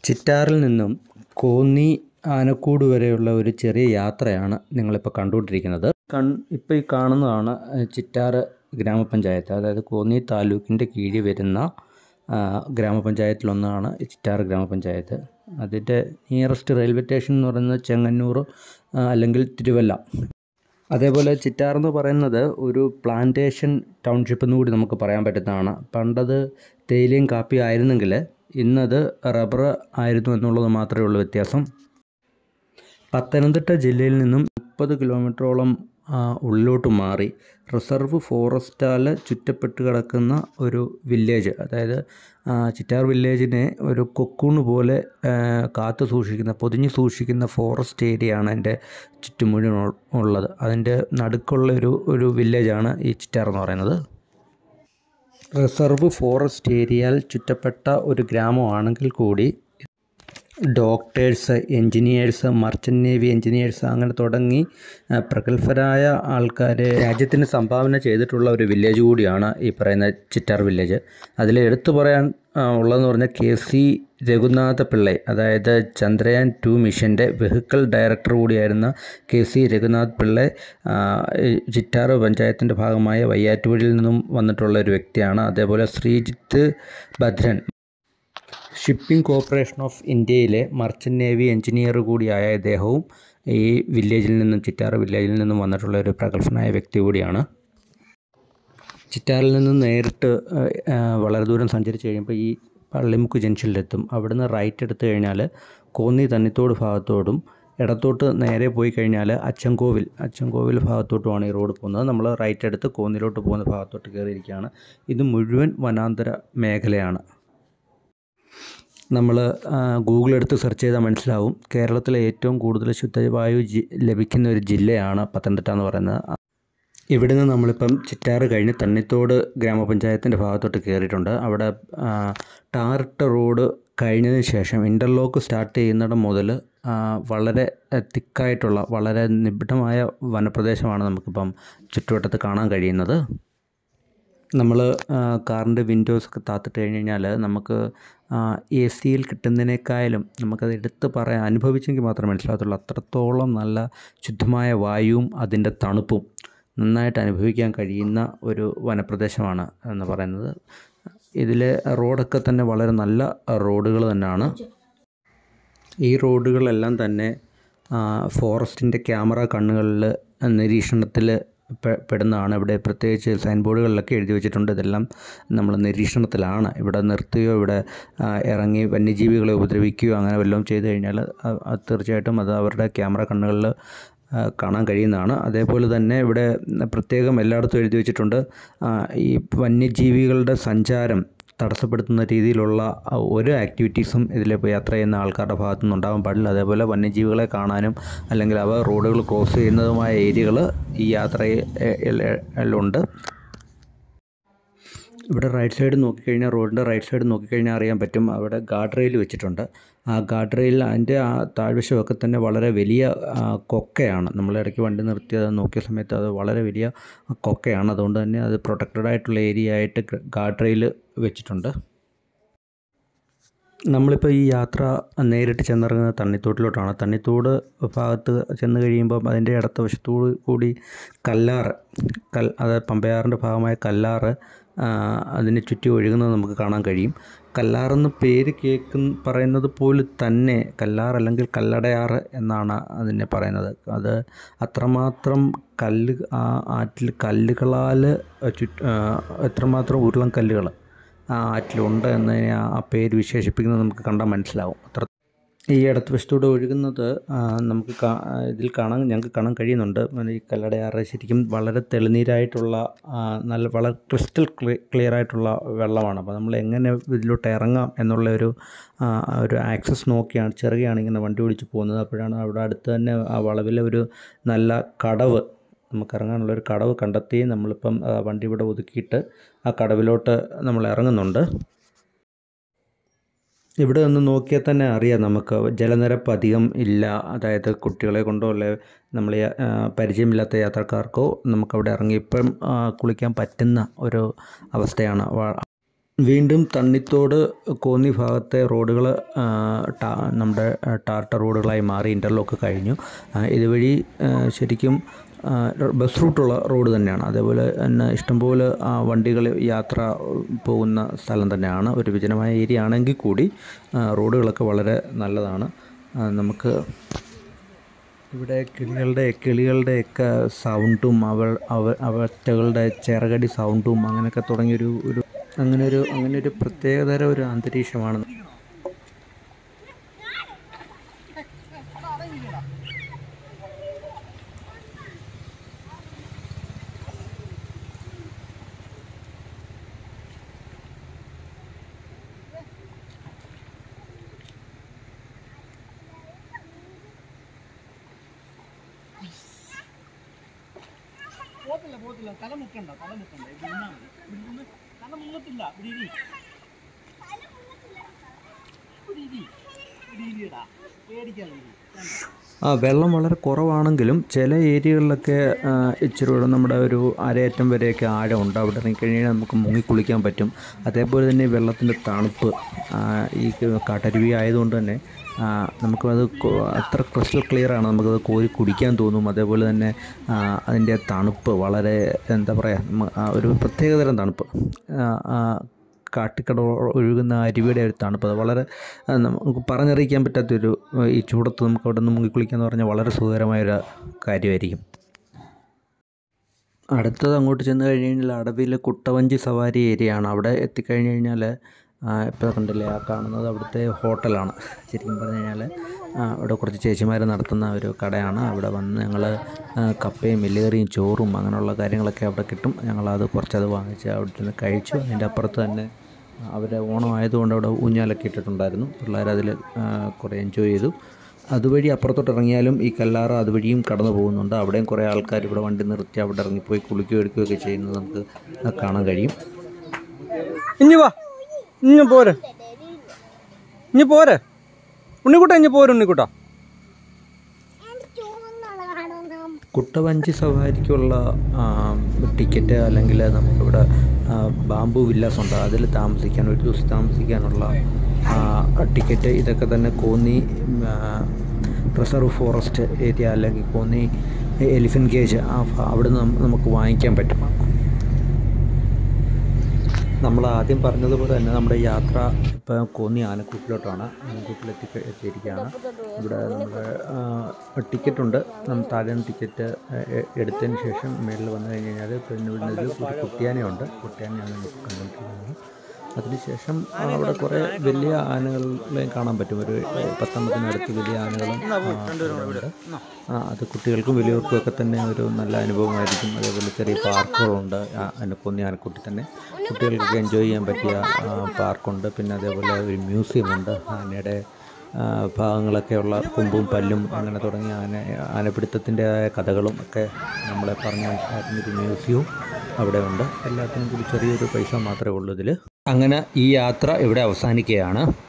ചിറ്റാറിൽ നിന്നും കോന്നി ആനക്കൂട് വരെയുള്ള ഒരു ചെറിയ യാത്രയാണ് നിങ്ങളിപ്പോൾ കണ്ടുകൊണ്ടിരിക്കുന്നത് കൺ ഇപ്പോൾ ഈ കാണുന്നതാണ് ചിറ്റാറ് ഗ്രാമപഞ്ചായത്ത് അതായത് കോന്നി താലൂക്കിൻ്റെ കീഴിൽ വരുന്ന ആ, ഗ്രാമപഞ്ചായത്തിലൊന്നാണ് ഈ ചിറ്റാറ് ഗ്രാമപഞ്ചായത്ത് അതിൻ്റെ നിയറസ്റ്റ് റെയിൽവേ സ്റ്റേഷൻ എന്ന് പറയുന്നത് ചെങ്ങന്നൂർ ആ, അല്ലെങ്കിൽ തിരുവല്ല അതേപോലെ ചിറ്റാർ എന്ന് പറയുന്നത് ഒരു പ്ലാന്റേഷൻ ടൗൺഷിപ്പ് എന്ന് കൂടി നമുക്ക് പറയാൻ പറ്റുന്നതാണ് പണ്ടത് തേയിലയും കാപ്പിയും ആയിരുന്നെങ്കിൽ ഇന്നത് റബ്ബർ ആയിരുന്നു എന്നുള്ളത് മാത്രമേ ഉള്ളൂ വ്യത്യാസം പത്തനംതിട്ട ജില്ലയിൽ നിന്നും മുപ്പത് കിലോമീറ്ററോളം ആ, ഉള്ളിലോട്ട് മാറി റിസർവ് ഫോറസ്റ്റാൽ ചുറ്റപ്പെട്ട് കിടക്കുന്ന ഒരു വില്ലേജ് അതായത് ആ, ചിറ്റാർ വില്ലേജിനെ ഒരു കൊക്കൂണ് പോലെ ആ, കാത്തു സൂക്ഷിക്കുന്ന പൊതിഞ്ഞ് സൂക്ഷിക്കുന്ന ഫോറസ്റ്റ് ഏരിയയാണ് അതിൻ്റെ ചുറ്റുമുഴുവൻ ഉൾ- ഉള്ളത് അതിൻ്റെ നടുക്കുള്ള ഒരു ഒരു വില്ലേജാണ് ഈ ചിറ്റാർ എന്ന് പറയുന്നത് റിസർവ് ഫോറസ്റ്റ് ഏരിയയിൽ ചുറ്റപ്പെട്ട ഒരു ഗ്രാമമാണെങ്കിൽ കൂടി doctors engineers merchant navy engineers അങ്ങനെ തുടങ്ങി ആ, പ്രഗത്ഭരായ ആൾക്കാർ രാജ്യത്തിന് സംഭാവന ചെയ്തിട്ടുള്ള ഒരു വില്ലേജ് കൂടിയാണ് ഈ പറയുന്ന ചിറ്റാർ വില്ലേജ് അതിൽ എടുത്തു പറയാൻ ആ, ഉള്ളതെന്ന് പറഞ്ഞാൽ കെ സി രഘുനാഥ പിള്ളൈ അതായത് ചന്ദ്രയാൻ ടു മിഷൻ്റെ വെഹിക്കിൾ ഡയറക്ടർ കൂടിയായിരുന്ന കെ സി രഘുനാഥ് പിള്ളൈ ആ, ഈ ചിറ്റാർ പഞ്ചായത്തിൻ്റെ ഭാഗമായ വയ്യാറ്റുപുഴയിൽ നിന്നും വന്നിട്ടുള്ള ഒരു വ്യക്തിയാണ് അതേപോലെ Sreejith Bhadran shipping corporation of ഇന്ത്യയിലെ മർച്ചൻ്റ് നേവി എഞ്ചിനീയർ കൂടിയായ ഇദ്ദേഹവും ഈ വില്ലേജിൽ നിന്നും ചിറ്റാറ് വില്ലേജിൽ നിന്നും വന്നിട്ടുള്ള ഒരു പ്രഗത്ഭനായ വ്യക്തി കൂടിയാണ് ചിറ്റാറിൽ നിന്ന് നേരിട്ട് ആ, ആ, വളരെ ദൂരം സഞ്ചരിച്ച് കഴിയുമ്പോൾ ഈ പള്ളിമുക്ക് ജംഗ്ഷനിലെത്തും അവിടുന്ന് റൈറ്റ് എടുത്തു കഴിഞ്ഞാൽ കോന്നി തന്നിത്തോട് ഭാഗത്തോടും ഇടത്തോട്ട് നേരെ പോയി കഴിഞ്ഞാൽ അച്ചൻകോവിൽ അച്ചൻകോവിൽ ഭാഗത്തോട്ടുമാണ് ഈ റോഡ് പോകുന്നത് നമ്മൾ റൈറ്റ് എടുത്ത് കോന്നിലോട്ട് പോകുന്ന ഭാഗത്തോട്ട് കയറിയിരിക്കുകയാണ് ഇത് മുഴുവൻ വനാന്തര മേഖലയാണ് നമ്മൾ ഗൂഗിൾ എടുത്ത് സെർച്ച് ചെയ്താൽ മനസ്സിലാവും കേരളത്തിലെ ഏറ്റവും കൂടുതൽ ശുദ്ധവായു ജി ലഭിക്കുന്ന ഒരു ജില്ലയാണ് പത്തനംതിട്ട എന്ന് പറയുന്നത് ഇവിടെ നിന്ന് നമ്മളിപ്പം ചിറ്റാറ് കഴിഞ്ഞ് തണ്ണിത്തോട് ഗ്രാമപഞ്ചായത്തിൻ്റെ ഭാഗത്തോട്ട് കയറിയിട്ടുണ്ട് അവിടെ ആ, ടാറിട്ട റോഡ് കഴിഞ്ഞതിന് ശേഷം ഇൻ്റർലോക്ക് സ്റ്റാർട്ട് ചെയ്യുന്നിടം മുതൽ ആ, വളരെ തിക്കായിട്ടുള്ള വളരെ നിബിഡമായ വനപ്രദേശമാണ് നമുക്കിപ്പം ചുറ്റുവട്ടത്ത് കാണാൻ കഴിയുന്നത് നമ്മൾ കാറിൻ്റെ വിൻഡോസ് ഒക്കെ താത്തിട്ട് കഴിഞ്ഞ് കഴിഞ്ഞാൽ നമുക്ക് എ സിയിൽ കിട്ടുന്നതിനേക്കാളും നമുക്കത് എടുത്ത് പറയാൻ അനുഭവിച്ചെങ്കിൽ മാത്രമേ മനസ്സിലാകത്തുള്ളൂ അത്രത്തോളം നല്ല ശുദ്ധമായ വായുവും അതിൻ്റെ തണുപ്പും നന്നായിട്ട് അനുഭവിക്കാൻ കഴിയുന്ന ഒരു വനപ്രദേശമാണ് എന്ന് പറയുന്നത് ഇതിലെ റോഡൊക്കെ തന്നെ വളരെ നല്ല റോഡുകൾ തന്നെയാണ് ഈ റോഡുകളെല്ലാം തന്നെ ഫോറസ്റ്റിൻ്റെ ക്യാമറ കണ്ണുകളിൽ നിരീക്ഷണത്തിൽ പെ- പെടുന്നതാണ് ഇവിടെ പ്രത്യേകിച്ച് സൈൻ ബോർഡുകളിലൊക്കെ എഴുതി വെച്ചിട്ടുണ്ട് ഇതെല്ലാം നമ്മൾ നിരീക്ഷണത്തിലാണ് ഇവിടെ നിർത്തുകയോ ഇവിടെ ആ, ഇറങ്ങി വന്യജീവികളെ ഉപദ്രവിക്കുകയോ അങ്ങനെ വല്ലതും ചെയ്തു കഴിഞ്ഞാൽ അ- അത് തീർച്ചയായിട്ടും അത് അവരുടെ ക്യാമറ കണ്ണുകളിൽ ആ, കാണാൻ കഴിയുന്നതാണ് അതേപോലെ തന്നെ ഇവിടെ പ്രത്യേകം എല്ലായിടത്തും എഴുതി വെച്ചിട്ടുണ്ട് ആ, ഈ വന്യജീവികളുടെ സഞ്ചാരം തടസ്സപ്പെടുത്തുന്ന രീതിയിലുള്ള ആ, ഒരു ആക്ടിവിറ്റീസും ഇതിലിപ്പോൾ യാത്ര ചെയ്യുന്ന ആൾക്കാരുടെ ഭാഗത്തു നിന്ന് ഉണ്ടാകാൻ പാടില്ല അതേപോലെ വന്യജീവികളെ കാണാനും അല്ലെങ്കിൽ അവ റോഡുകൾ ക്രോസ് ചെയ്യുന്നതുമായ ഏരിയകൾ ഈ യാത്രയിലുണ്ട് ഇവിടെ റൈറ്റ് സൈഡ് നോക്കിക്കഴിഞ്ഞാൽ റോഡിൻ്റെ റൈറ്റ് സൈഡ് നോക്കിക്കഴിഞ്ഞാൽ അറിയാൻ പറ്റും അവിടെ ഗാർഡ് റെയിൽ വെച്ചിട്ടുണ്ട് ആ ഗാർഡ് റെയിൽ അതിൻ്റെ ആ താഴ്വശമൊക്കെ തന്നെ വളരെ വലിയ ആ, കൊക്കയാണ് നമ്മൾ ഇടയ്ക്ക് വണ്ടി നിർത്തി അത് നോക്കിയ സമയത്ത് അത് വളരെ വലിയ കൊക്കയാണ് അതുകൊണ്ട് തന്നെ അത് പ്രൊട്ടക്റ്റഡ് ആയിട്ടുള്ള ഏരിയ ആയിട്ട് ഗാർഡ് റെയിൽ വെച്ചിട്ടുണ്ട് നമ്മളിപ്പോൾ ഈ യാത്ര നേരിട്ട് ചെന്നിറങ്ങുന്നത് തണ്ണിത്തോട്ടിലോട്ടാണ് തണ്ണിത്തോട് ഭാഗത്ത് ചെന്ന് കഴിയുമ്പം അതിൻ്റെ ഇടത്ത വശത്തോട് കൂടി കല്ലാറ് കൽ അത് പമ്പയാറിൻ്റെ ഭാഗമായ കല്ലാറ് ആ, അതിനെ ചുറ്റി ഒഴുകുന്നത് നമുക്ക് കാണാൻ കഴിയും കല്ലാറെന്ന് പേര് കേൾക്കുന്ന പറയുന്നത് പോലെ തന്നെ കല്ലാർ അല്ലെങ്കിൽ കല്ലടയാറ് എന്നാണ് അതിനെ പറയുന്നത് അത് അത്രമാത്രം കല്ല് ആ ആറ്റിൽ കല്ലുകളാൽ ചുറ്റ് ആ, എത്രമാത്രം ഉരുളൻ കല്ലുകൾ ആ ആറ്റിലുണ്ട് എന്നതിനെ ആ ആ പേര് വിശേഷിപ്പിക്കുന്നത് നമുക്ക് കണ്ടാൽ മനസ്സിലാവും അത്ര ഈ ഇടത്ത് വശത്തൂടെ ഒഴുകുന്നത് ആ, നമുക്ക് കാ- ആ, ഇതിൽ കാണാൻ ഞങ്ങൾക്ക് കാണാൻ കഴിയുന്നുണ്ട് মানে ഈ കല്ലടയാറ് ശരിക്കും വളരെ തെളിനീരായിട്ടുള്ള ആ, നല്ല വളരെ ക്രിസ്റ്റൽ ക്ലിയർ ആയിട്ടുള്ള വെള്ളമാണ് അപ്പോൾ നമ്മൾ എങ്ങനെ ഇതിലോട്ട് ഇറങ്ങാം എന്നുള്ള ഒരു ആ, ഒരു ആക്സസ് നോക്കിയാണ് ചെറുകയാണ് ഇങ്ങനെ വണ്ടി ഓടിച്ച് പോകുന്നത് അപ്പോഴാണ് അവിടെ അടുത്ത് തന്നെ ആ വളവിലെ ഒരു നല്ല കടവ് നമുക്ക് ഇറങ്ങാനുള്ള ഒരു കടവ് കണ്ടെത്തി നമ്മളിപ്പം ആ, വണ്ടി ഇവിടെ ഒതുക്കിയിട്ട് ആ കടവിലോട്ട് നമ്മൾ ഇറങ്ങുന്നുണ്ട് ഇവിടെ നിന്ന് നോക്കിയാൽ തന്നെ അറിയാം നമുക്ക് ജലനിരപ്പ് അധികം ഇല്ല അതായത് കുട്ടികളെ കൊണ്ടോ അല്ലെ നമ്മൾ ആ, പരിചയമില്ലാത്ത യാത്രക്കാർക്കോ നമുക്കവിടെ ഇറങ്ങി ഇപ്പം ആ, കുളിക്കാൻ പറ്റുന്ന ഒരു അവസ്ഥയാണ് വ- വീണ്ടും തണ്ണിത്തോട് കോന്നി ഭാഗത്തെ റോഡുകൾ നമ്മുടെ ടാർട്ട റോഡുകളായി മാറി ഇൻ്റർലോക്ക് കഴിഞ്ഞു ആ, ഇതുവഴി ആ, ശരിക്കും ആ, ബസ് റൂട്ടുള്ള റോഡ് തന്നെയാണ് അതേപോലെ തന്നെ ഇഷ്ടംപോലെ ആ, വണ്ടികൾ യാത്ര പോകുന്ന സ്ഥലം തന്നെയാണ് ഒരു വിജനമായ ഏരിയ ആണെങ്കിൽ കൂടി ആ, റോഡുകളൊക്കെ വളരെ നല്ലതാണ് ആ, നമുക്ക് ഇവിടെ കിളികളുടെ കിളികളുടെയൊക്കെ സൗണ്ടും അവ അവ അവറ്റകളുടെ ചിറകടി സൗണ്ടും അങ്ങനെയൊക്കെ തുടങ്ങിയൊരു ഒരു അങ്ങനെ ഒരു അങ്ങനെ ഒരു പ്രത്യേകതര ഒരു അന്തരീക്ഷമാണ് പോത്തില്ല പോത്തില്ല തല മുക്കണ്ട തല മുക്കണ്ട ഇത് നിന്നാ മതി ഇവിടെ നിന്ന് തല മുങ്ങത്തില്ല ഇവിടെ ഇരി ഇവിടെ ഇരി ഇവിടെ ഇരിയടാ പേടിക്കാതെ ഇരി കണ്ടോ? ആ വെള്ളം വളരെ കുറവാണെങ്കിലും ചില ഏരിയകളിലൊക്കെ ആ, ഇച്ചിരി കൂടെ നമ്മുടെ ഒരു അരയറ്റം വരെയൊക്കെ ആഴമുണ്ട് അവിടെ ഇറങ്ങിക്കഴിഞ്ഞാൽ നമുക്ക് മുങ്ങി കുളിക്കാൻ പറ്റും അതേപോലെ തന്നെ വെള്ളത്തിൻ്റെ തണുപ്പ് ആ, ഈ കാട്ടരുവി ആയതുകൊണ്ട് തന്നെ ആ, നമുക്കത് കൊ- അത്ര ക്രിസ്റ്റൽ ക്ലിയർ ആണ് നമുക്കത് കോരി കുടിക്കാൻ തോന്നും അതേപോലെ തന്നെ ആ, അതിൻ്റെ തണുപ്പ് വളരെ എന്താ പറയുക ഒരു പ്രത്യേകതരം തണുപ്പ് ആ, ആ, കാട്ടിക്കട ഒഴുകുന്ന അരുവിയുടെ ഒരു തണുപ്പ് അത് വളരെ ആ, നമുക്ക് പറഞ്ഞറിയിക്കാൻ പറ്റാത്തൊരു ആ, ഈ ചൂടത്ത് നമുക്ക് അവിടെ നിന്ന് മുങ്ങിക്കുളിക്കുക എന്ന് പറഞ്ഞാൽ വളരെ സുഖകരമായൊരു കാര്യമായിരിക്കും അടുത്തത് അങ്ങോട്ട് ചെന്ന് കഴിഞ്ഞ് കഴിഞ്ഞാൽ അടവിലെ കുട്ടവഞ്ചി സവാരി ഏരിയ ആണ് അവിടെ എത്തിക്കഴിഞ്ഞ് കഴിഞ്ഞാൽ ഇപ്പോൾ കണ്ടില്ലേ ആ കാണുന്നത് അവിടുത്തെ ഹോട്ടലാണ് ശരിക്കും പറഞ്ഞു കഴിഞ്ഞാൽ അവിടെ കുറച്ച് ചേച്ചിമാർ നടത്തുന്ന ഒരു കടയാണ് അവിടെ വന്ന് ഞങ്ങൾ കപ്പയും എല്ലുകറിയും ചോറും അങ്ങനെയുള്ള കാര്യങ്ങളൊക്കെ അവിടെ കിട്ടും ഞങ്ങളത് കുറച്ചത് വാങ്ങിച്ച് അവിടെ നിന്ന് കഴിച്ചു അതിൻ്റെ അപ്പുറത്ത് തന്നെ അവരെ ഓണം ആയതുകൊണ്ട് അവിടെ ഊഞ്ഞാലൊക്കെ ഇട്ടിട്ടുണ്ടായിരുന്നു പിള്ളേർ അതിൽ കുറേ എൻജോയ് ചെയ്തു അതുവഴി അപ്പുറത്തോട്ട് ഇറങ്ങിയാലും ഈ കല്ലാറ അതുവഴിയും കടന്നു പോകുന്നുണ്ട് അവിടെയും കുറേ ആൾക്കാർ ഇവിടെ വണ്ടി നിർത്തി അവിടെ ഇറങ്ങിപ്പോയി കുളിക്കുകയോ എടുക്കുകയൊക്കെ ചെയ്യുന്നത് നമുക്ക് കാണാൻ കഴിയും ഇഞ്ഞു വാ ഇഞ്ഞു പോരെ ഇഞ്ഞു പോരെ ഉണ്ണിക്കുട്ട ഇഞ്ഞു പോരെ ഉണ്ണിക്കുട്ട കുട്ടവഞ്ചി സവാരിക്കുള്ള ആ, ടിക്കറ്റ് അല്ലെങ്കിൽ നമുക്കിവിടെ ആ, ബാംബു വില്ലാസ് ഉണ്ട് അതിൽ താമസിക്കാൻ ഒരു ദിവസം താമസിക്കാനുള്ള ആ, ടിക്കറ്റ് ഇതൊക്കെ തന്നെ കോന്നി ആ, റിസർവ് ഫോറസ്റ്റ് ഏരിയ അല്ലെങ്കിൽ കോന്നി എലിഫൻറ്റ് ഗേജ് ആ ഭ- അവിടുന്ന് നം- നമുക്ക് വാങ്ങിക്കാൻ പറ്റും നമ്മൾ ആദ്യം പറഞ്ഞതുപോലെ തന്നെ നമ്മുടെ യാത്ര ഇപ്പോൾ കോന്നി ആനക്കൂട്ടിലോട്ടാണ് ആനക്കൂട്ടിൽ എത്തി എത്തിയിരിക്കുകയാണ് ഇവിടെ നമ്മുടെ ടിക്കറ്റ് ഉണ്ട് നമ്മൾ താഴെ നിന്ന് ടിക്കറ്റ് എടുത്തതിന് ശേഷം മേളിൽ വന്നു കഴിഞ്ഞ് കഴിഞ്ഞാൽ പിന്നെ ഇവിടുന്ന് ഒരു ഒരു കുട്ടിയാനയുണ്ട് കുട്ടിയാനയാണ് നമുക്ക് കണ്ടുകൊണ്ടിരിക്കുന്നത് അതിനുശേഷം ആ, അവിടെ കുറേ വലിയ ആനകളെയും കാണാൻ പറ്റും ഒരു പത്തൊമ്പതിനടുത്ത് വലിയ ആനകളും ആ, ഉണ്ട്. ആ, അത് കുട്ടികൾക്കും വലിയവർക്കും ഒക്കെ തന്നെ ഒരു നല്ല അനുഭവമായിരിക്കും അതേപോലെ ചെറിയ പാർക്കുകളുണ്ട് ആ, ആനക്കൊന്നി ആനക്കുട്ടി തന്നെ കുട്ടികൾക്കൊക്കെ എൻജോയ് ചെയ്യാൻ പറ്റിയ ആ, പാർക്കുണ്ട് പിന്നെ അതേപോലെ ഒരു മ്യൂസിയമുണ്ട് ആനയുടെ ആ, ഭാഗങ്ങളൊക്കെയുള്ള കൊമ്പും പല്ലും അങ്ങനെ തുടങ്ങിയ ആന ആനപ്പിടുത്തത്തിൻ്റെതായ കഥകളും ഒക്കെ നമ്മളെ പറഞ്ഞ് മനസ്സിലാക്കുന്ന ഒരു മ്യൂസിയവും അവിടെ ഉണ്ട് എല്ലാത്തിനും കൂടി ചെറിയൊരു പൈസ മാത്രമേ ഉള്ളൂ ഇതിൽ അങ്ങനെ ഈ യാത്ര ഇവിടെ അവസാനിക്കുകയാണ്